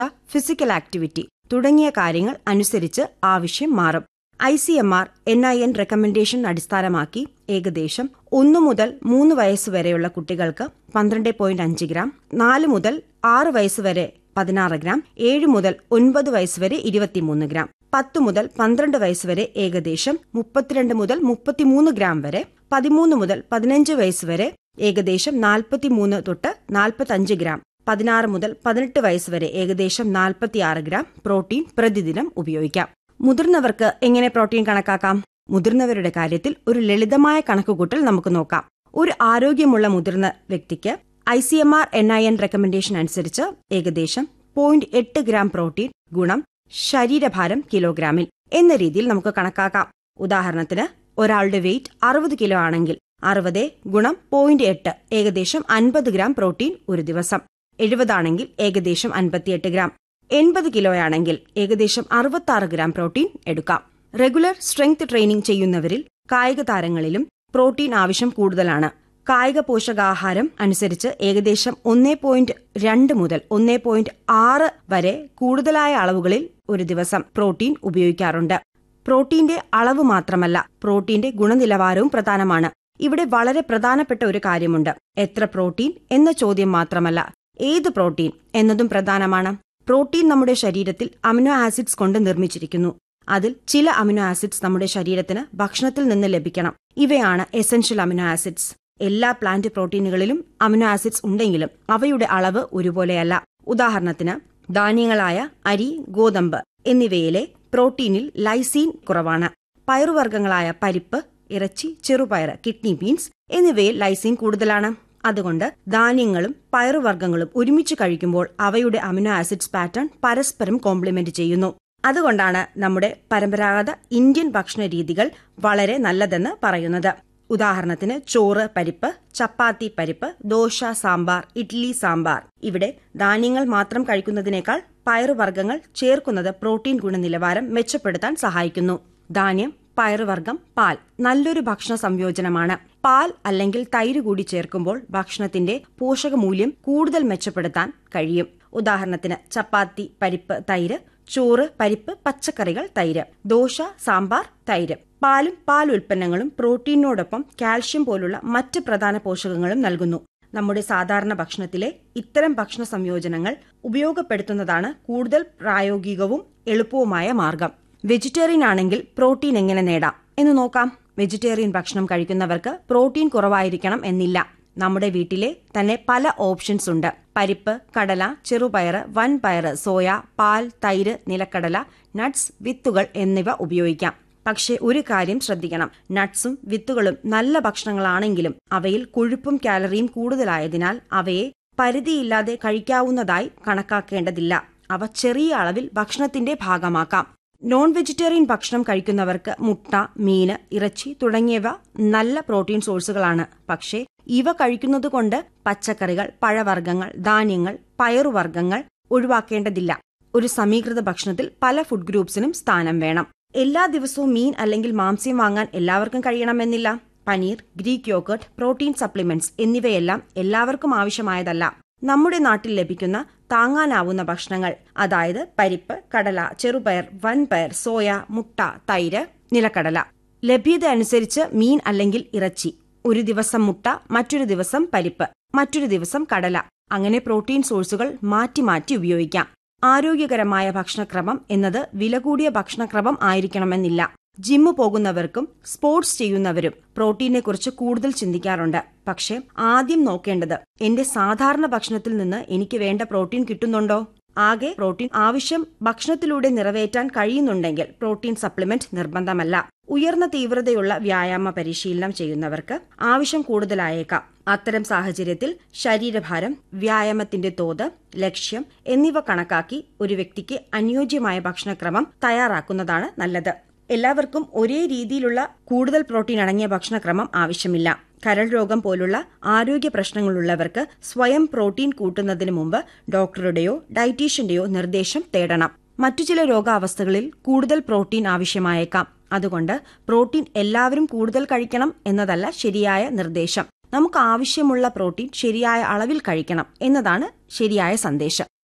physical activity തുടങ്ങിയ കാര്യങ്ങൾ അനുസരിച്ച് ആവശ്യം മാറും I C M R N I N recommendation അടിസ്ഥാനമാക്കി ഏകദേശം ഒന്നു മുതൽ മൂന്ന് വയസ്സ് വരെയുള്ള കുട്ടികൾക്ക് പന്ത്രണ്ട് പോയിന്റ് അഞ്ച് ഗ്രാം നാല് മുതൽ ആറ് വയസ്സ് വരെ പതിനാറ് ഗ്രാം ഏഴ് മുതൽ ഒൻപത് വയസ്സ് വരെ ഇരുപത്തിമൂന്ന് ഗ്രാം പത്ത് മുതൽ പന്ത്രണ്ട് വയസ്സ് വരെ ഏകദേശം മുപ്പത്തിരണ്ട് മുതൽ മുപ്പത്തിമൂന്ന് ഗ്രാം വരെ പതിമൂന്ന് മുതൽ പതിനഞ്ച് വയസ്സ് വരെ ഏകദേശം നാൽപ്പത്തിമൂന്ന് തൊട്ട് നാൽപ്പത്തഞ്ച് ഗ്രാം പതിനാറ് മുതൽ പതിനെട്ട് വയസ്സ് വരെ ഏകദേശം നാൽപ്പത്തിയാറ് ഗ്രാം പ്രോട്ടീൻ പ്രതിദിനം ഉപയോഗിക്കാം മുതിർന്നവർക്ക് എങ്ങനെ പ്രോട്ടീൻ കണക്കാക്കാം മുതിർന്നവരുടെ കാര്യത്തിൽ ഒരു ലളിതമായ കണക്കുകൂട്ടൽ നമുക്ക് നോക്കാം ഒരു ആരോഗ്യമുള്ള മുതിർന്ന വ്യക്തിക്ക് I C M R N I N recommendation അനുസരിച്ച് ഏകദേശം പോയിന്റ് എട്ട് ഗ്രാം പ്രോട്ടീൻ ഗുണം ശരീരഭാരം കിലോഗ്രാമിൽ എന്ന രീതിയിൽ നമുക്ക് കണക്കാക്കാം ഉദാഹരണത്തിന് ഒരാളുടെ വെയിറ്റ് അറുപത് കിലോ ആണെങ്കിൽ അറുപത് ഗുണം പോയിന്റ് എട്ട് ഏകദേശം അൻപത് ഗ്രാം പ്രോട്ടീൻ ഒരു ദിവസം എഴുപതാണെങ്കിൽ ഏകദേശം അൻപത്തിയെട്ട് ഗ്രാം എൺപത് കിലോയാണെങ്കിൽ ഏകദേശം അറുപത്തി ഗ്രാം പ്രോട്ടീൻ എടുക്കാം റെഗുലർ സ്ട്രെങ്ത് ട്രെയിനിംഗ് ചെയ്യുന്നവരിൽ കായിക താരങ്ങളിലും പ്രോട്ടീൻ ആവശ്യം കൂടുതലാണ് കായിക പോഷകാഹാരം അനുസരിച്ച് ഏകദേശം ഒന്നേ പോയിന്റ് രണ്ട് മുതൽ ഒന്നേ പോയിന്റ് ആറ് വരെ കൂടുതലായ അളവുകളിൽ ഒരു ദിവസം പ്രോട്ടീൻ ഉപയോഗിക്കാറുണ്ട് പ്രോട്ടീന്റെ അളവ് മാത്രമല്ല പ്രോട്ടീന്റെ ഗുണനിലവാരവും പ്രധാനമാണ് ഇവിടെ വളരെ പ്രധാനപ്പെട്ട ഒരു കാര്യമുണ്ട് എത്ര പ്രോട്ടീൻ എന്ന ചോദ്യം മാത്രമല്ല ഏത് പ്രോട്ടീൻ എന്നതും പ്രധാനമാണ് പ്രോട്ടീൻ നമ്മുടെ ശരീരത്തിൽ അമിനോ ആസിഡ്സ് കൊണ്ട് നിർമ്മിച്ചിരിക്കുന്നു അതിൽ ചില അമിനോ ആസിഡ്സ് നമ്മുടെ ശരീരത്തിന് ഭക്ഷണത്തിൽ നിന്ന് ലഭിക്കണം ഇവയാണ് എസൻഷ്യൽ അമിനോ ആസിഡ്സ് എല്ലാ പ്ലാന്റ് പ്രോട്ടീനുകളിലും അമിനോ ആസിഡ്സ് ഉണ്ടെങ്കിലും അവയുടെ അളവ് ഒരുപോലെയല്ല ഉദാഹരണത്തിന് ധാന്യങ്ങളായ അരി ഗോതമ്പ് എന്നിവയിലെ പ്രോട്ടീനിൽ ലൈസീൻ കുറവാണ് പയറുവർഗ്ഗങ്ങളായ പരിപ്പ് ഇറച്ചി ചെറുപയർ കിഡ്നി ബീൻസ് എന്നിവയിൽ ലൈസീൻ കൂടുതലാണ് അതുകൊണ്ട് ധാന്യങ്ങളും പയറുവർഗ്ഗങ്ങളും ഒരുമിച്ച് കഴിക്കുമ്പോൾ അവയുടെ അമിനോ ആസിഡ്സ് പാറ്റേൺ പരസ്പരം കോംപ്ലിമെന്റ് ചെയ്യുന്നു അതുകൊണ്ടാണ് നമ്മുടെ പരമ്പരാഗത ഇന്ത്യൻ ഭക്ഷണ രീതികൾ വളരെ നല്ലതെന്ന് പറയുന്നത് ഉദാഹരണത്തിന് ചോറ് പരിപ്പ് ചപ്പാത്തി പരിപ്പ് ദോശ സാമ്പാർ ഇഡ്ലി സാമ്പാർ ഇവിടെ ധാന്യങ്ങൾ മാത്രം കഴിക്കുന്നതിനേക്കാൾ പയറുവർഗ്ഗങ്ങൾ ചേർക്കുന്നത് പ്രോട്ടീൻ ഗുണനിലവാരം മെച്ചപ്പെടുത്താൻ സഹായിക്കുന്നു ധാന്യം പയറുവർഗ്ഗം പാൽ നല്ലൊരു ഭക്ഷണ സംയോജനമാണ് പാൽ അല്ലെങ്കിൽ തൈര് കൂടി ചേർക്കുമ്പോൾ ഭക്ഷണത്തിന്റെ പോഷകമൂല്യം കൂടുതൽ മെച്ചപ്പെടുത്താൻ കഴിയും ഉദാഹരണത്തിന് ചപ്പാത്തി പരിപ്പ് തൈര് ചോറ് പരിപ്പ് പച്ചക്കറികൾ തൈര് ദോശ സാമ്പാർ തൈര് പാലും പാൽ ഉൽപ്പന്നങ്ങളും പ്രോട്ടീനോടൊപ്പം കാൽഷ്യം പോലുള്ള മറ്റ് പ്രധാന പോഷകങ്ങളും നൽകുന്നു നമ്മുടെ സാധാരണ ഭക്ഷണത്തിലെ ഇത്തരം ഭക്ഷണ സംയോജനങ്ങൾ ഉപയോഗപ്പെടുത്തുന്നതാണ് കൂടുതൽ പ്രായോഗികവും എളുപ്പവുമായ മാർഗം വെജിറ്റേറിയൻ ആണെങ്കിൽ പ്രോട്ടീൻ എങ്ങനെ നേടാം എന്ന് നോക്കാം വെജിറ്റേറിയൻ ഭക്ഷണം കഴിക്കുന്നവർക്ക് പ്രോട്ടീൻ കുറവായിരിക്കണം എന്നില്ല നമ്മുടെ വീട്ടിലെ തന്നെ പല ഓപ്ഷൻസ് ഉണ്ട് പരിപ്പ് കടല ചെറുപയർ വൻപയർ സോയ പാൽ തൈര് നിലക്കടല നട്ട്സ് വിത്തുകൾ എന്നിവ ഉപയോഗിക്കാം പക്ഷേ ഒരു കാര്യം ശ്രദ്ധിക്കണം നട്ട്സും വിത്തുകളും നല്ല ഭക്ഷണങ്ങളാണെങ്കിലും അവയിൽ കൊഴുപ്പും കാലറിയും കൂടുതലായതിനാൽ അവയെ പരിധിയില്ലാതെ കഴിക്കാവുന്നതായി കണക്കാക്കേണ്ടതില്ല അവ ചെറിയ അളവിൽ ഭക്ഷണത്തിന്റെ ഭാഗമാക്കാം നോൺ വെജിറ്റേറിയൻ ഭക്ഷണം കഴിക്കുന്നവർക്ക് മുട്ട മീന് ഇറച്ചി തുടങ്ങിയവ നല്ല പ്രോട്ടീൻ സോഴ്സുകളാണ് പക്ഷേ ഇവ കഴിക്കുന്നതുകൊണ്ട് പച്ചക്കറികൾ പഴവർഗ്ഗങ്ങൾ ധാന്യങ്ങൾ പയറുവർഗ്ഗങ്ങൾ ഒഴിവാക്കേണ്ടതില്ല ഒരു സമീകൃത ഭക്ഷണത്തിൽ പല ഫുഡ് ഗ്രൂപ്പ്സിനും സ്ഥാനം വേണം എല്ലാ ദിവസവും മീൻ അല്ലെങ്കിൽ മാംസ്യം വാങ്ങാൻ എല്ലാവർക്കും കഴിയണമെന്നില്ല paneer Greek yoghurt protein supplements എന്നിവയെല്ലാം എല്ലാവർക്കും ആവശ്യമായതല്ല നമ്മുടെ നാട്ടിൽ ലഭിക്കുന്ന താങ്ങാനാവുന്ന ഭക്ഷണങ്ങൾ അതായത് പരിപ്പ് കടല ചെറുപയർ വൻപയർ സോയ മുട്ട തൈര് നിലക്കടല ലഭ്യത അനുസരിച്ച് മീൻ അല്ലെങ്കിൽ ഇറച്ചി ഒരു ദിവസം മുട്ട മറ്റൊരു ദിവസം പരിപ്പ് മറ്റൊരു ദിവസം കടല അങ്ങനെ പ്രോട്ടീൻ സോഴ്സുകൾ മാറ്റി മാറ്റി ഉപയോഗിക്കാം ആരോഗ്യകരമായ ഭക്ഷണക്രമം എന്നത് വില കൂടിയ ഭക്ഷണക്രമം ആയിരിക്കണമെന്നില്ല ജിമ്മ് പോകുന്നവർക്കും സ്പോർട്സ് ചെയ്യുന്നവരും പ്രോട്ടീനെക്കുറിച്ച് കൂടുതൽ ചിന്തിക്കാറുണ്ട് പക്ഷേ ആദ്യം നോക്കേണ്ടത് എന്റെ സാധാരണ ഭക്ഷണത്തിൽ നിന്ന് എനിക്ക് വേണ്ട പ്രോട്ടീൻ കിട്ടുന്നുണ്ടോ ആകെ പ്രോട്ടീൻ ആവശ്യം ഭക്ഷണത്തിലൂടെ നിറവേറ്റാൻ കഴിയുന്നുണ്ടെങ്കിൽ പ്രോട്ടീൻ സപ്ലിമെന്റ് നിർബന്ധമല്ല ഉയർന്ന തീവ്രതയുള്ള വ്യായാമ പരിശീലനം ചെയ്യുന്നവർക്ക് ആവശ്യം കൂടുതലായേക്കാം അത്തരം സാഹചര്യത്തിൽ ശരീരഭാരം വ്യായാമത്തിന്റെ തോത് ലക്ഷ്യം എന്നിവ കണക്കാക്കി ഒരു വ്യക്തിക്ക് അനുയോജ്യമായ ഭക്ഷണക്രമം തയ്യാറാക്കുന്നതാണ് നല്ലത് എല്ലാവർക്കും ഒരേ രീതിയിലുള്ള കൂടുതൽ പ്രോട്ടീൻ അടങ്ങിയ ഭക്ഷണക്രമം ആവശ്യമില്ല കരൾ രോഗം പോലുള്ള ആരോഗ്യ പ്രശ്നങ്ങളുള്ളവർക്ക് സ്വയം പ്രോട്ടീൻ കൂട്ടുന്നതിന് മുമ്പ് ഡോക്ടറുടെയോ ഡയറ്റീഷ്യന്റെയോ നിർദ്ദേശം തേടണം മറ്റു ചില രോഗാവസ്ഥകളിൽ കൂടുതൽ പ്രോട്ടീൻ ആവശ്യമായേക്കാം അതുകൊണ്ട് പ്രോട്ടീൻ എല്ലാവരും കൂടുതൽ കഴിക്കണം എന്നതല്ല ശരിയായ നിർദ്ദേശം നമുക്ക് ആവശ്യമുള്ള പ്രോട്ടീൻ ശരിയായ അളവിൽ കഴിക്കണം എന്നതാണ് ശരിയായ സന്ദേശം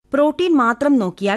പ്രോട്ടീൻ മാത്രം നോക്കിയാൽ